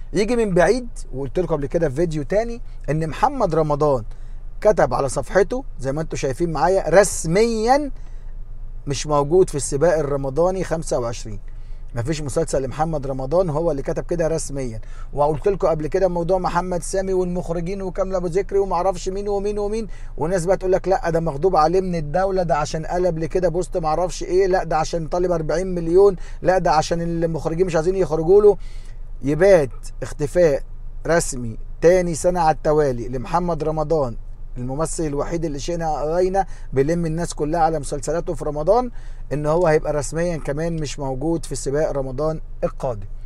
يجي من بعيد وقلت لكم قبل كده في فيديو تاني ان محمد رمضان كتب على صفحته زي ما انتم شايفين معايا رسميا مش موجود في السباق الرمضاني 25 مفيش مسلسل لمحمد رمضان هو اللي كتب كده رسميا وقلت لكم قبل كده موضوع محمد سامي والمخرجين وكامل ابو ذكري ومعرفش مين ومين ومين والناس بقى تقول لك لا ده مغضوب عليه من الدوله ده عشان قلب لكده بوست معرفش ايه لا ده عشان طالب 40 مليون لا ده عشان المخرجين مش عايزين يخرجوا له يبات اختفاء رسمي تاني سنه على التوالي لمحمد رمضان الممثل الوحيد اللي شئنا علينا بيلم الناس كلها على مسلسلاته في رمضان ان هو هيبقى رسميا كمان مش موجود في سباق رمضان القادم